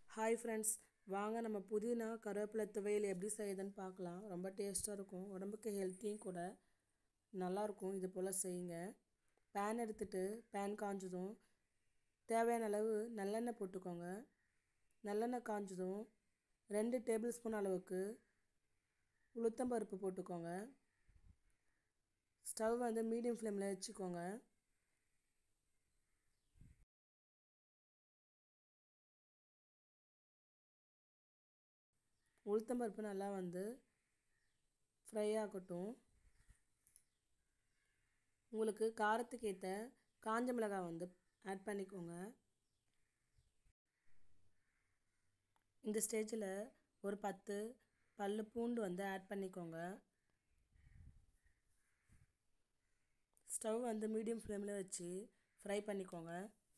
hi friends வாங்க நம்ம புதினா கருவேப்பிலை துவையல் எப்படி செய்யுதுன்னு பார்க்கலாம் ரொம்ப டேஸ்ட்டாக இருக்கும் உடம்புக்கு ஹெல்த்தியும் கூட நல்லாயிருக்கும் இது போல் செய்யுங்க பேன் எடுத்துட்டு பேன் காஞ்சதும் தேவையான அளவு நல்லெண்ணெய் போட்டுக்கோங்க நல்லெண்ணெய் காஞ்சதும் ரெண்டு டேபிள் ஸ்பூன் அளவுக்கு உளுத்தம்பருப்பு போட்டுக்கோங்க ஸ்டவ் வந்து மீடியம் ஃப்ளேமில் வச்சுக்கோங்க உளுத்தம்பருப்பு நல்லா வந்து ஃப்ரை ஆகட்டும் உங்களுக்கு காரத்துக்கு ஏற்ற காஞ்ச மிளகாய் வந்து ஆட் பண்ணிக்கோங்க இந்த ஸ்டேஜில் ஒரு பத்து பல் பூண்டு வந்து ஆட் பண்ணிக்கோங்க ஸ்டவ் வந்து மீடியம் ஃப்ளேமில் வச்சு ஃப்ரை பண்ணிக்கோங்க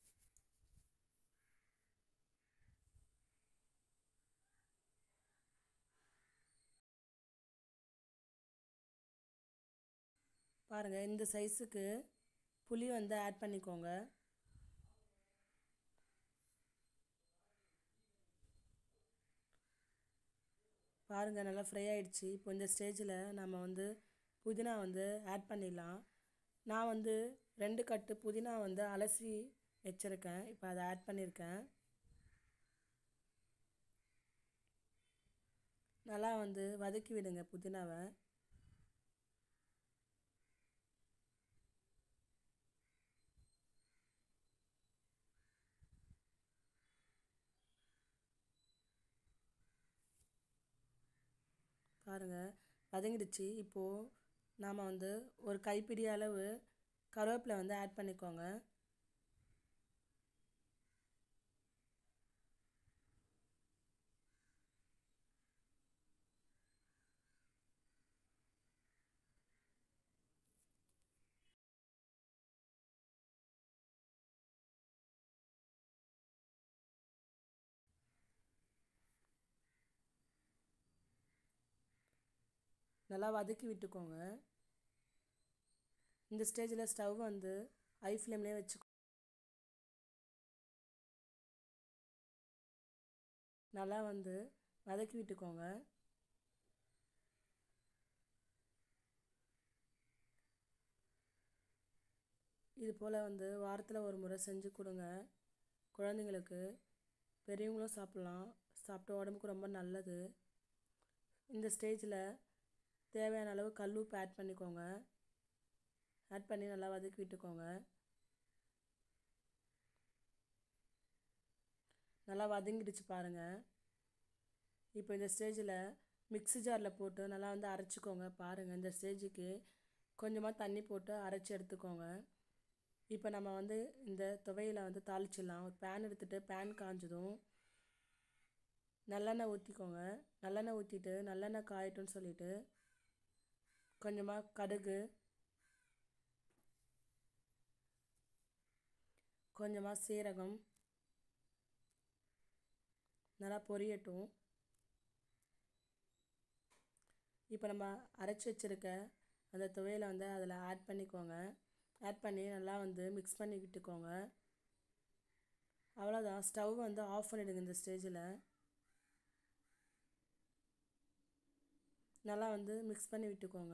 பாருங்கள் இந்த சைஸுக்கு புளி வந்து ஆட் பண்ணிக்கோங்க பாருங்கள் நல்லா ஃப்ரை ஆகிடுச்சு இப்போ இந்த ஸ்டேஜில் நம்ம வந்து புதினா வந்து ஆட் பண்ணிடலாம் நான் வந்து ரெண்டு கட்டு புதினா வந்து அலசி வச்சுருக்கேன் இப்போ அதை ஆட் பண்ணியிருக்கேன் நல்லா வந்து வதக்கி விடுங்க புதினாவை பாருங்கள் வதங்கிடுச்சு இப்போது நாம் வந்து ஒரு கைப்பிடி அளவு கருவேப்பிலை வந்து ஆட் பண்ணிக்கோங்க நல்லா வதக்கி விட்டுக்கோங்க இந்த ஸ்டேஜில் ஸ்டவ் வந்து ஹை ஃப்ளேம்லேயே வச்சு நல்லா வந்து வதக்கி விட்டுக்கோங்க இது போல் வந்து வாரத்தில் ஒரு முறை செஞ்சு கொடுங்க குழந்தைங்களுக்கு பெரியவங்களும் சாப்பிட்லாம் சாப்பிட்ட உடம்புக்கு ரொம்ப நல்லது இந்த ஸ்டேஜில் தேவையான அளவு கல் உப்பு ஆட் பண்ணிக்கோங்க ஆட் பண்ணி நல்லா வதக்கி விட்டுக்கோங்க நல்லா வதங்கிடுச்சு பாருங்கள் இப்போ இந்த ஸ்டேஜில் மிக்ஸி ஜாரில் போட்டு நல்லா வந்து அரைச்சிக்கோங்க பாருங்கள் இந்த ஸ்டேஜுக்கு கொஞ்சமாக தண்ணி போட்டு அரைச்சி எடுத்துக்கோங்க இப்போ நம்ம வந்து இந்த துவையில் வந்து தாளிச்சிடலாம் ஒரு பேன் எடுத்துகிட்டு பேன் காஞ்சதும் நல்லெண்ணெய் ஊற்றிக்கோங்க நல்லெண்ணெய் ஊற்றிட்டு நல்லெண்ணெய் காயட்டும்னு சொல்லிவிட்டு கொஞ்சமாக கடுகு கொஞ்சமாக சீரகம் நல்லா பொரியட்டும் இப்போ நம்ம அரைச்சி வச்சுருக்க அந்த துவையில் வந்து அதில் ஆட் பண்ணிக்கோங்க ஆட் பண்ணி நல்லா வந்து மிக்ஸ் பண்ணி விட்டுக்கோங்க அவ்வளோதான் ஸ்டவ் வந்து ஆஃப் பண்ணிவிடுங்க இந்த ஸ்டேஜில் நல்லா வந்து மிக்ஸ் பண்ணி விட்டுக்கோங்க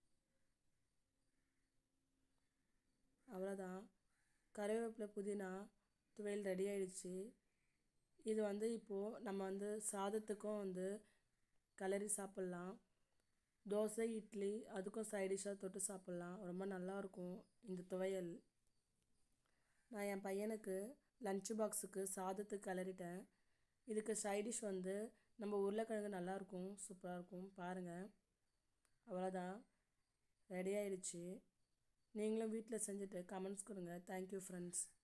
அவ்வளோதான் கருவேப்பிலை புதினா துவையல் ரெடி ஆயிடுச்சு இது வந்து இப்போது நம்ம வந்து சாதத்துக்கும் வந்து கலரி சாப்பிட்லாம் தோசை இட்லி அதுக்கும் சைடிஷாக தொட்டு சாப்பிட்லாம் ரொம்ப நல்லாயிருக்கும் இந்த துவையல் நான் என் பையனுக்கு லன்ச் பாக்ஸுக்கு சாதத்துக்கு கிளறிட்டேன் இதுக்கு சைடிஷ் வந்து நம்ம உருளைக்கிழங்கு நல்லாயிருக்கும் சூப்பராக இருக்கும் பாருங்கள் அவ்வளோதான் ரெடி ஆயிடுச்சு நீங்களும் வீட்டில் செஞ்சுட்டு கமெண்ட்ஸ் கொடுங்க தேங்க்யூ ஃப்ரெண்ட்ஸ்